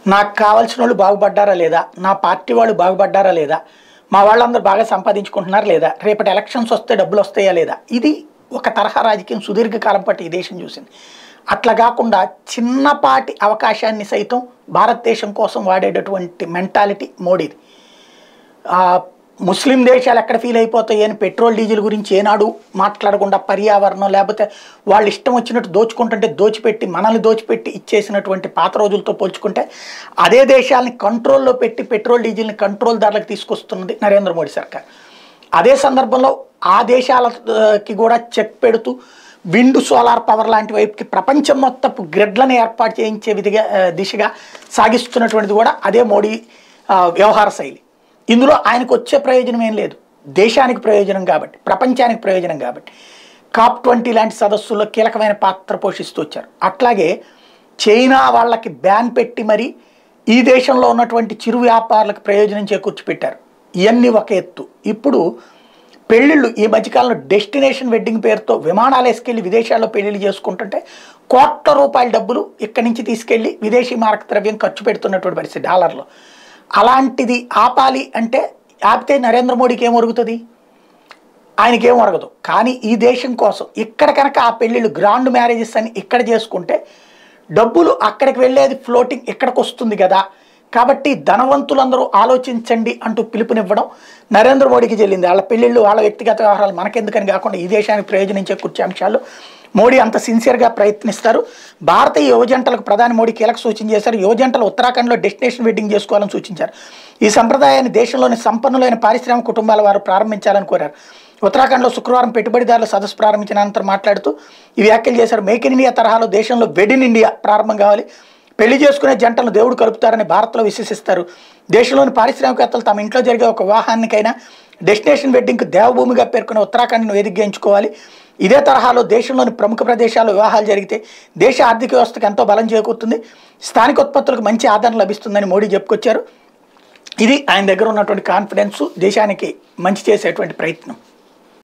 నాకు కావాల్సిన వాళ్ళు బాగుపడ్డారా లేదా నా పార్టీ వాళ్ళు బాగుపడ్డారా లేదా మా వాళ్ళందరూ బాగా సంపాదించుకుంటున్నారా లేదా రేపటి ఎలక్షన్స్ వస్తే డబ్బులు వస్తాయా లేదా ఇది ఒక తరహా రాజకీయం సుదీర్ఘకాలం పాటు ఈ దేశం చూసింది అట్లా కాకుండా చిన్నపాటి అవకాశాన్ని సైతం భారతదేశం కోసం వాడేటటువంటి మెంటాలిటీ మోడీది ఆ, ముస్లిం దేశాలు ఎక్కడ ఫీల్ అయిపోతాయి అని పెట్రోల్ డీజిల్ గురించి ఏనాడు మాట్లాడకుండా పర్యావరణం లేకపోతే వాళ్ళు ఇష్టం వచ్చినట్టు దోచుకుంటుంటే దోచిపెట్టి మనల్ని దోచిపెట్టి ఇచ్చేసినటువంటి పాత రోజులతో పోల్చుకుంటే అదే దేశాలని కంట్రోల్లో పెట్టి పెట్రోల్ డీజిల్ని కంట్రోల్ ధరలకు తీసుకొస్తున్నది నరేంద్ర మోడీ సర్కార్ అదే సందర్భంలో ఆ దేశాలకి కూడా చెక్ పెడుతూ విండ్ సోలార్ పవర్ లాంటి వైపుకి ప్రపంచం మొత్తపు గ్రిడ్లను ఏర్పాటు చేయించే విధిగా ఆ, దిశగా సాగిస్తున్నటువంటిది కూడా అదే మోడీ ఆ, వ్యవహార శైలి ఇందులో ఆయనకు వచ్చే ప్రయోజనం ఏం లేదు దేశానికి ప్రయోజనం కాబట్టి ప్రపంచానికి ప్రయోజనం కాబట్టి కాప్ ట్వంటీ లాంటి సదస్సుల్లో కీలకమైన పాత్ర పోషిస్తూ వచ్చారు అట్లాగే చైనా వాళ్ళకి బ్యాన్ పెట్టి మరి ఈ దేశంలో ఉన్నటువంటి చిరు వ్యాపారులకు ప్రయోజనం చేకూర్చి పెట్టారు ఇవన్నీ ఒక ఎత్తు ఇప్పుడు పెళ్ళిళ్ళు ఈ మధ్యకాలంలో డెస్టినేషన్ వెడ్డింగ్ పేరుతో విమానాలు వేసుకెళ్ళి విదేశాల్లో పెళ్లిళ్ళు చేసుకుంటుంటే కోట్ల రూపాయల డబ్బులు ఇక్కడి నుంచి తీసుకెళ్ళి విదేశీ మారక ద్రవ్యం ఖర్చు పెడుతున్నటువంటి పరిస్థితి డాలర్లో అలాంటిది ఆపాలి అంటే ఆపితే నరేంద్ర మోడీకి ఏం ఒరుగుతుంది ఆయనకేం ఒరగదు కానీ ఈ దేశం కోసం ఇక్కడ కనుక ఆ పెళ్ళిళ్ళు గ్రాండ్ మ్యారేజెస్ అని ఇక్కడ చేసుకుంటే డబ్బులు అక్కడికి వెళ్ళేది ఫ్లోటింగ్ ఇక్కడికి వస్తుంది కదా కాబట్టి ధనవంతులందరూ ఆలోచించండి అంటూ పిలుపునివ్వడం నరేంద్ర మోడీకి చెల్లింది వాళ్ళ పెళ్ళిళ్ళు వాళ్ళ వ్యక్తిగత వ్యవహారాలు మనకెందుకని కాకుండా ఈ దేశానికి ప్రయోజనం చేకూర్చే అంశాలు మోడీ అంత సిన్సియర్గా ప్రయత్నిస్తారు భారతీయ యువజంటలకు ప్రధాని మోడీ కీలక సూచన చేశారు యువజంటలు ఉత్తరాఖండ్లో డెస్టినేషన్ వెడ్డింగ్ చేసుకోవాలని సూచించారు ఈ సంప్రదాయాన్ని దేశంలోని సంపన్నులైన పారిశ్రామిక కుటుంబాల వారు ప్రారంభించాలని కోరారు ఉత్తరాఖండ్లో శుక్రవారం పెట్టుబడిదారుల సదస్సు ప్రారంభించిన అనంతరం మాట్లాడుతూ ఈ వ్యాఖ్యలు చేశారు మేక్ ఇన్ ఇండియా తరహాలో దేశంలో వెడ్ ఇన్ ఇండియా ప్రారంభం కావాలి పెళ్లి చేసుకునే జంటలను దేవుడు కలుపుతారని భారత్లో విశ్వసిస్తారు దేశంలోని పారిశ్రామికవేత్తలు తమ ఇంట్లో జరిగే ఒక వివాహానికైనా డెస్టినేషన్ వెడ్డింగ్కి దేవభూమిగా పేర్కొన్న ఉత్తరాఖండ్ను వేదికగా ఎంచుకోవాలి ఇదే తరహాలో దేశంలోని ప్రముఖ ప్రదేశాల్లో వివాహాలు జరిగితే దేశ ఆర్థిక వ్యవస్థకు ఎంతో బలం చేకూరుతుంది స్థానిక ఉత్పత్తులకు మంచి ఆదరణ లభిస్తుందని మోడీ చెప్పుకొచ్చారు ఇది ఆయన దగ్గర ఉన్నటువంటి కాన్ఫిడెన్స్ దేశానికి మంచి చేసేటువంటి ప్రయత్నం